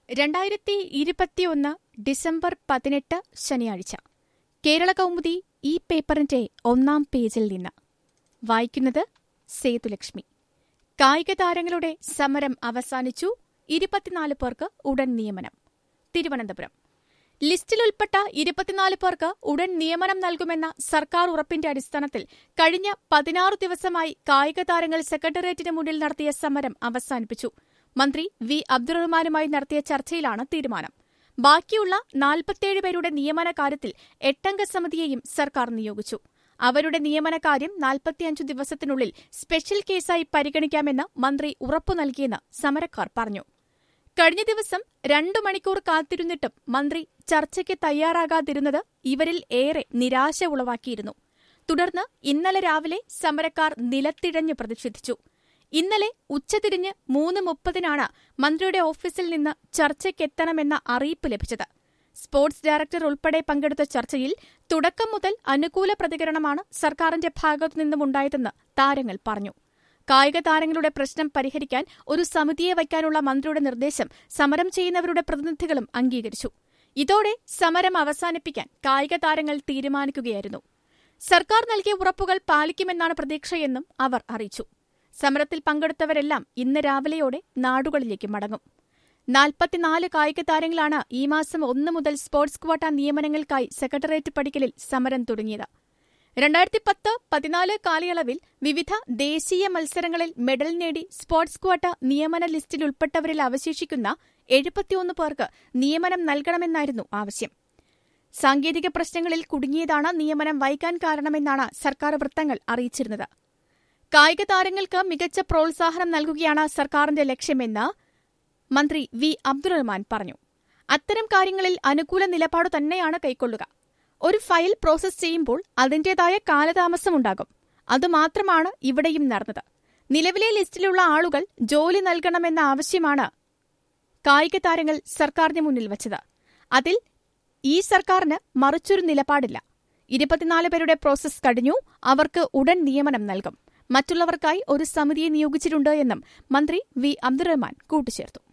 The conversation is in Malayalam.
രണ്ടായിരത്തി ഇരുപത്തിയൊന്ന് ഡിസംബർ പതിനെട്ട് ശനിയാഴ്ച കേരള കൗമുദി ഈ പേപ്പറിന്റെ ഒന്നാം പേജിൽ നിന്ന് വായിക്കുന്നത് സേതുലക്ഷ്മി കായിക താരങ്ങളുടെ സമരം അവസാനിച്ചു ഇരുപത്തിനാല് പേർക്ക് ഉടൻ നിയമനം തിരുവനന്തപുരം ലിസ്റ്റിൽ ഉൾപ്പെട്ട ഇരുപത്തിനാല് പേർക്ക് ഉടൻ നിയമനം നൽകുമെന്ന സർക്കാർ ഉറപ്പിന്റെ അടിസ്ഥാനത്തിൽ കഴിഞ്ഞ പതിനാറ് ദിവസമായി കായിക താരങ്ങൾ സെക്രട്ടേറിയറ്റിന് മുന്നിൽ നടത്തിയ സമരം അവസാനിപ്പിച്ചു മന്ത്രി വി അബ്ദുറഹ്മാനുമായി നടത്തിയ ചർച്ചയിലാണ് തീരുമാനം ബാക്കിയുള്ള നാൽപ്പത്തിയേഴ് പേരുടെ നിയമന കാര്യത്തിൽ എട്ടംഗ സമിതിയെയും സർക്കാർ നിയോഗിച്ചു അവരുടെ നിയമനകാര്യം നാൽപ്പത്തിയഞ്ചു ദിവസത്തിനുള്ളിൽ സ്പെഷ്യൽ കേസായി പരിഗണിക്കാമെന്ന് മന്ത്രി ഉറപ്പു നൽകിയെന്ന് സമരക്കാർ പറഞ്ഞു കഴിഞ്ഞ ദിവസം രണ്ടു മണിക്കൂർ കാത്തിരുന്നിട്ടും മന്ത്രി ചർച്ചയ്ക്ക് തയ്യാറാകാതിരുന്നത് ഇവരിൽ ഏറെ നിരാശ ഉളവാക്കിയിരുന്നു തുടർന്ന് ഇന്നലെ രാവിലെ സമരക്കാർ നിലത്തിഴഞ്ഞ് പ്രതിഷേധിച്ചു ഇന്നലെ ഉച്ചതിരിഞ്ഞ് മൂന്ന് മുപ്പതിനാണ് മന്ത്രിയുടെ ഓഫീസിൽ നിന്ന് ചർച്ചയ്ക്കെത്തണമെന്ന അറിയിപ്പ് ലഭിച്ചത് സ്പോർട്സ് ഡയറക്ടർ ഉൾപ്പെടെ പങ്കെടുത്ത ചർച്ചയിൽ തുടക്കം മുതൽ അനുകൂല പ്രതികരണമാണ് സർക്കാരിന്റെ ഭാഗത്തുനിന്നുമുണ്ടായതെന്ന് താരങ്ങൾ പറഞ്ഞു കായിക താരങ്ങളുടെ പ്രശ്നം പരിഹരിക്കാൻ ഒരു സമിതിയെ വയ്ക്കാനുള്ള മന്ത്രിയുടെ നിർദ്ദേശം സമരം ചെയ്യുന്നവരുടെ പ്രതിനിധികളും അംഗീകരിച്ചു ഇതോടെ സമരം അവസാനിപ്പിക്കാൻ കായിക താരങ്ങൾ തീരുമാനിക്കുകയായിരുന്നു സർക്കാർ നൽകിയ ഉറപ്പുകൾ പാലിക്കുമെന്നാണ് പ്രതീക്ഷയെന്നും അവർ അറിയിച്ചു സമരത്തിൽ പങ്കെടുത്തവരെല്ലാം ഇന്ന് രാവിലെയോടെ നാടുകളിലേക്ക് മടങ്ങും നാൽപ്പത്തിനാല് കായിക താരങ്ങളാണ് ഈ മാസം ഒന്ന് മുതൽ സ്പോർട്സ് ക്വാട്ട നിയമനങ്ങൾക്കായി സെക്രട്ടേറിയറ്റ് പടിക്കലിൽ സമരം തുടങ്ങിയത് രണ്ടായിരത്തി പത്ത് പതിനാല് കാലയളവിൽ വിവിധ ദേശീയ മത്സരങ്ങളിൽ മെഡൽ നേടി സ്പോർട്സ് ക്വാട്ട നിയമന ലിസ്റ്റിൽ ഉൾപ്പെട്ടവരിൽ അവശേഷിക്കുന്ന എഴുപത്തിയൊന്ന് പേർക്ക് നിയമനം നൽകണമെന്നായിരുന്നു ആവശ്യം സാങ്കേതിക പ്രശ്നങ്ങളിൽ കുടുങ്ങിയതാണ് നിയമനം വൈകാൻ കാരണമെന്നാണ് സർക്കാർ വൃത്തങ്ങൾ അറിയിച്ചിരുന്നത് കായിക താരങ്ങൾക്ക് മികച്ച പ്രോത്സാഹനം നൽകുകയാണ് സർക്കാരിന്റെ ലക്ഷ്യമെന്ന് മന്ത്രി വി അബ്ദുറഹ്മാൻ പറഞ്ഞു അത്തരം കാര്യങ്ങളിൽ അനുകൂല നിലപാട് തന്നെയാണ് കൈക്കൊള്ളുക ഒരു ഫയൽ പ്രോസസ് ചെയ്യുമ്പോൾ അതിന്റേതായ കാലതാമസമുണ്ടാകും അതുമാത്രമാണ് ഇവിടെയും നടന്നത് നിലവിലെ ലിസ്റ്റിലുള്ള ആളുകൾ ജോലി നൽകണമെന്ന ആവശ്യമാണ് കായിക താരങ്ങൾ സർക്കാരിന് മുന്നിൽ വച്ചത് അതിൽ ഈ സർക്കാരിന് മറിച്ചൊരു നിലപാടില്ല ഇരുപത്തിനാല് പേരുടെ പ്രോസസ് കഴിഞ്ഞു അവർക്ക് ഉടൻ നിയമനം നൽകും മറ്റുള്ളവർക്കായി ഒരു സമിതിയെ നിയോഗിച്ചിട്ടുണ്ട് എന്നും മന്ത്രി വി അബ്ദുറഹ്മാൻ കൂട്ടിച്ചേർത്തു